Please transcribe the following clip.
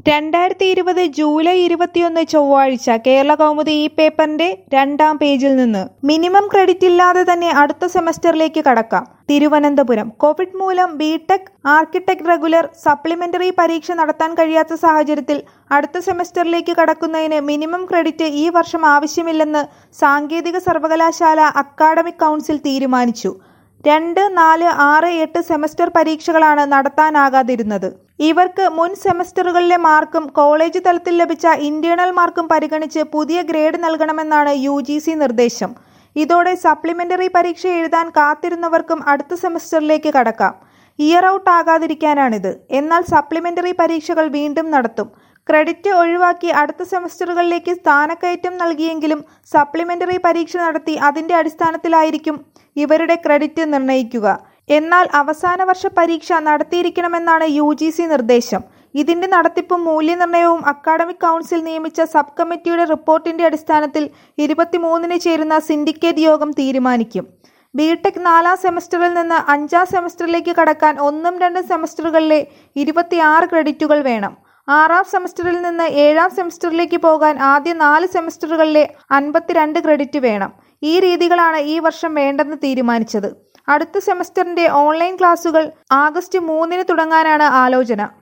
രണ്ടായിരത്തി ഇരുപത് ജൂലൈ ഇരുപത്തിയൊന്ന് ചൊവ്വാഴ്ച കേരള കൗമുദി ഈ പേപ്പറിന്റെ രണ്ടാം പേജിൽ നിന്ന് മിനിമം ക്രെഡിറ്റ് ഇല്ലാതെ തന്നെ അടുത്ത സെമസ്റ്ററിലേക്ക് കടക്കാം തിരുവനന്തപുരം കോവിഡ് മൂലം ബിടെക് ആർക്കിടെക്ട് റെഗുലർ സപ്ലിമെന്ററി പരീക്ഷ നടത്താൻ കഴിയാത്ത സാഹചര്യത്തിൽ അടുത്ത സെമസ്റ്ററിലേക്ക് കടക്കുന്നതിന് മിനിമം ക്രെഡിറ്റ് ഈ വർഷം ആവശ്യമില്ലെന്ന് സാങ്കേതിക സർവകലാശാല അക്കാഡമിക് കൗൺസിൽ തീരുമാനിച്ചു രണ്ട് നാല് ആറ് എട്ട് സെമസ്റ്റർ പരീക്ഷകളാണ് നടത്താനാകാതിരുന്നത് ഇവർക്ക് മുൻ സെമസ്റ്ററുകളിലെ മാർക്കും കോളേജ് തലത്തിൽ ലഭിച്ച ഇന്റേണൽ മാർക്കും പരിഗണിച്ച് പുതിയ ഗ്രേഡ് നൽകണമെന്നാണ് യു നിർദ്ദേശം ഇതോടെ സപ്ലിമെന്ററി പരീക്ഷ എഴുതാൻ കാത്തിരുന്നവർക്കും അടുത്ത സെമസ്റ്ററിലേക്ക് കടക്കാം ഇയർ ഔട്ട് ആകാതിരിക്കാനാണിത് എന്നാൽ സപ്ലിമെന്ററി പരീക്ഷകൾ വീണ്ടും നടത്തും ക്രെഡിറ്റ് ഒഴിവാക്കി അടുത്ത സെമസ്റ്ററുകളിലേക്ക് സ്ഥാനക്കയറ്റം നൽകിയെങ്കിലും സപ്ലിമെന്ററി പരീക്ഷ നടത്തി അതിന്റെ അടിസ്ഥാനത്തിലായിരിക്കും ഇവരുടെ ക്രെഡിറ്റ് നിർണ്ണയിക്കുക എന്നാൽ അവസാന വർഷ പരീക്ഷ നടത്തിയിരിക്കണമെന്നാണ് യു ജി സി നിർദ്ദേശം ഇതിന്റെ നടത്തിപ്പും മൂല്യനിർണ്ണയവും അക്കാഡമിക് കൗൺസിൽ നിയമിച്ച സബ് കമ്മിറ്റിയുടെ റിപ്പോർട്ടിന്റെ അടിസ്ഥാനത്തിൽ ഇരുപത്തിമൂന്നിന് ചേരുന്ന സിൻഡിക്കേറ്റ് യോഗം തീരുമാനിക്കും ബിടെക് നാലാം സെമസ്റ്ററിൽ നിന്ന് അഞ്ചാം സെമസ്റ്ററിലേക്ക് കടക്കാൻ ഒന്നും രണ്ടും സെമസ്റ്ററുകളിലെ ഇരുപത്തിയാറ് ക്രെഡിറ്റുകൾ വേണം ആറാം സെമസ്റ്ററിൽ നിന്ന് ഏഴാം സെമസ്റ്ററിലേക്ക് പോകാൻ ആദ്യ നാല് സെമസ്റ്ററുകളിലെ അൻപത്തിരണ്ട് ക്രെഡിറ്റ് വേണം ഈ രീതികളാണ് ഈ വർഷം വേണ്ടെന്ന് തീരുമാനിച്ചത് അടുത്ത സെമസ്റ്ററിന്റെ ഓൺലൈൻ ക്ലാസുകൾ ആഗസ്റ്റ് മൂന്നിന് തുടങ്ങാനാണ് ആലോചന